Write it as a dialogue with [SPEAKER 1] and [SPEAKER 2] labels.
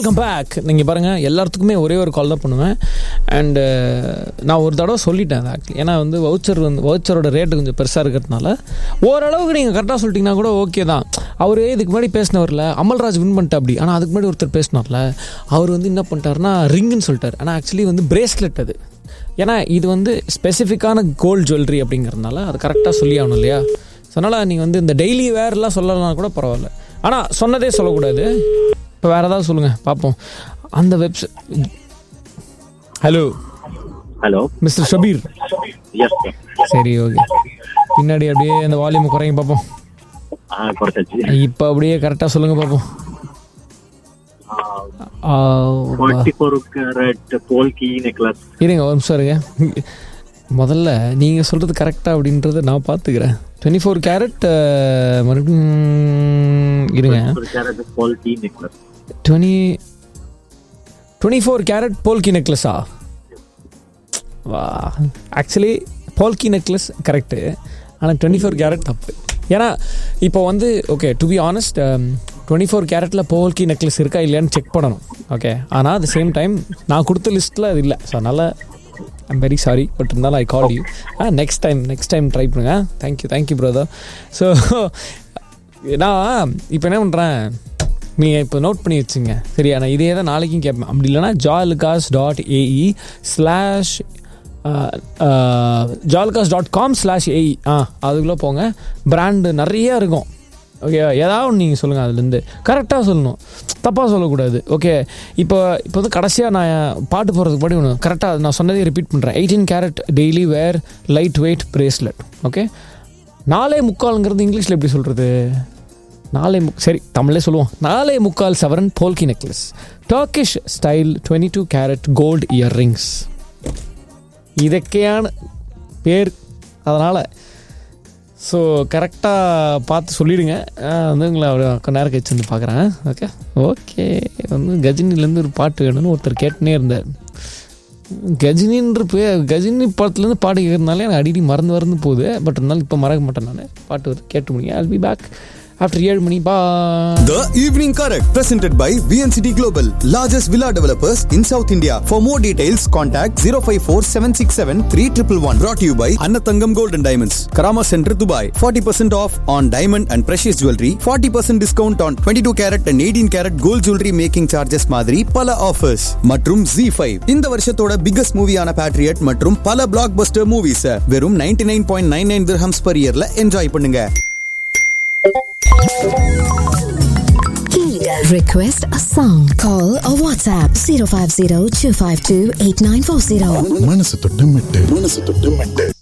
[SPEAKER 1] Welcome back நீங்கள் பாருங்கள் எல்லாத்துக்குமே ஒரே ஒரு கால் தான் பண்ணுவேன் அண்டு நான் ஒரு தடவை சொல்லிட்டேன் அது ஆக்சுவலி ஏன்னா வந்து வவுச்சர் வந்து வவுச்சரோட ரேட்டு கொஞ்சம் பெருசாக இருக்கிறதுனால ஓரளவுக்கு நீங்கள் கரெக்டாக சொல்லிட்டீங்கன்னா கூட ஓகே தான் அவர் இதுக்கு முன்னாடி பேசினவரில் அமல்ராஜ் வின் பண்ணிட்டா அப்படி ஆனால் அதுக்கு முன்னாடி ஒருத்தர் பேசினார்ல அவர் வந்து என்ன பண்ணிட்டாருன்னா ரிங்குன்னு சொல்லிட்டார் ஆனால் ஆக்சுவலி வந்து பிரேஸ்லெட் அது ஏன்னா இது வந்து ஸ்பெசிஃபிக்கான கோல்டு ஜுவல்லரி அப்படிங்கிறதுனால அது கரெக்டாக சொல்லி ஆகணும் இல்லையா ஸோ அதனால் நீங்கள் வந்து இந்த டெய்லி வேர்லாம் சொல்லலாம் கூட பரவாயில்ல ஆனால் சொன்னதே சொல்லக்கூடாது இப்போ வேறு ஏதாவது சொல்லுங்கள் பார்ப்போம் அந்த website hello
[SPEAKER 2] hello
[SPEAKER 1] mister Shabeer
[SPEAKER 2] yes
[SPEAKER 1] சரி ஓகே பின்னாடி அப்படியே அந்த வால்யூம் குறைங்க பார்ப்போம்
[SPEAKER 2] ஆ குறைச்சாச்சு
[SPEAKER 1] இப்போ அப்படியே கரெக்டாக சொல்லுங்கள் பார்ப்போம் ஆ,
[SPEAKER 2] forty four carat polki necklace
[SPEAKER 1] இருங்க ஒரு நிமிஷம் இருங்க முதல்ல நீங்கள் சொல்கிறது கரெக்டாக அப்படின்றத நான் பார்த்துக்கிறேன் டுவெண்ட்டி ஃபோர் கேரட் மறுபடியும் இருங்க
[SPEAKER 2] ஒரு carat polki necklace
[SPEAKER 1] twenty twenty four carat polki நெக்லஸா வா ஆக்சுவலி போல்கி நெக்லஸ் கரெக்டு ஆனால் டுவெண்ட்டி ஃபோர் கேரட் தப்பு ஏன்னா இப்போ வந்து okay to be honest twenty four கேரட்டில் போல்கி நெக்லஸ் இருக்கா இல்லையான்னு செக் பண்ணணும் ஓகே ஆனால் அட் சேம் டைம் நான் கொடுத்த லிஸ்ட்டில் அது இல்லை ஸோ அதனால் ஐம் வெரி சாரி பட் இருந்தாலும் I call you ah next time next time try பண்ணுங்க தேங்க்யூ தேங்க்யூ பிரதர் ஸோ நான் இப்போ என்ன பண்ணுறேன் நீங்கள் இப்போ நோட் பண்ணி வச்சுங்க சரியா நான் இதே தான் நாளைக்கும் கேட்பேன் அப்படி இல்லைனா Joyalukkas dot AE slash Joyalukkas dot com slash AE ஆ அதுக்குள்ளே போங்க பிராண்டு நிறைய இருக்கும் ஓகே ஏதாவது ஒன்று நீங்கள் சொல்லுங்கள் அதுலேருந்து கரெக்டாக சொல்லணும் தப்பாக சொல்லக்கூடாது ஓகே இப்போ இப்போ வந்து கடைசியாக நான் பாட்டு போகிறதுக்கு முன்னாடி ஒன்று கரெக்டாக நான் சொன்னதே ரிப்பீட் பண்ணுறேன் eighteen carat daily wear light weight bracelet okay நாலே முக்கால்ங்கிறது இங்கிலீஷில் எப்படி சொல்கிறது நாலே முக் சரி தமிழே சொல்லுவோம் நாலே முக்கால் சவரன் polki necklace Turkish style twenty two carat gold earrings இதற்கையான பேர் அதனால் ஸோ கரெக்டாக பார்த்து சொல்லிடுங்க நான் வந்து உங்களை ஒரு கொஞ்ச நேரம் கழிச்சு வந்து பார்க்குறேன் ஓகே ஓகே வந்து கஜினிலேருந்து ஒரு பாட்டு வேணும்னு ஒருத்தர் கேட்டுனே இருந்தார் கஜினின்ற பே கஜினி படத்துலேருந்து பாட்டு கேட்கறதுனால எனக்கு அடிக்கடி மறந்து மறந்து போகுது பட் இருந்தாலும் இப்போ மறக்க மாட்டேன் நான் பாட்டு வந்து கேட்டு முடியும் I'll be பேக் ஆஃப்டர் ஏழு மணி பா
[SPEAKER 3] The Evening Correct, presented by VNCT Global, largest villa developers in South India. For more details, contact 054 767 3111. Brought to you by Annatangam Gold and Diamonds, Karama Center, Dubai. 40% off on diamond and precious jewelry. 40% discount on 22 carat and 18 carat gold jewelry making charges மாதிரி பல offers மற்றும் Z5 இந்த வருஷத்தோட biggest மூவியான Patriot மற்றும் பல black Bastar movies வெறும் 99.99 nine point nine nine dirhams per இயர்ல enjoy பண்ணுங்க
[SPEAKER 4] Request a song. Call or WhatsApp 050 252 8940.
[SPEAKER 5] மனசு தொட்டு மெட்டு மனசு தொட்டு மெட்டு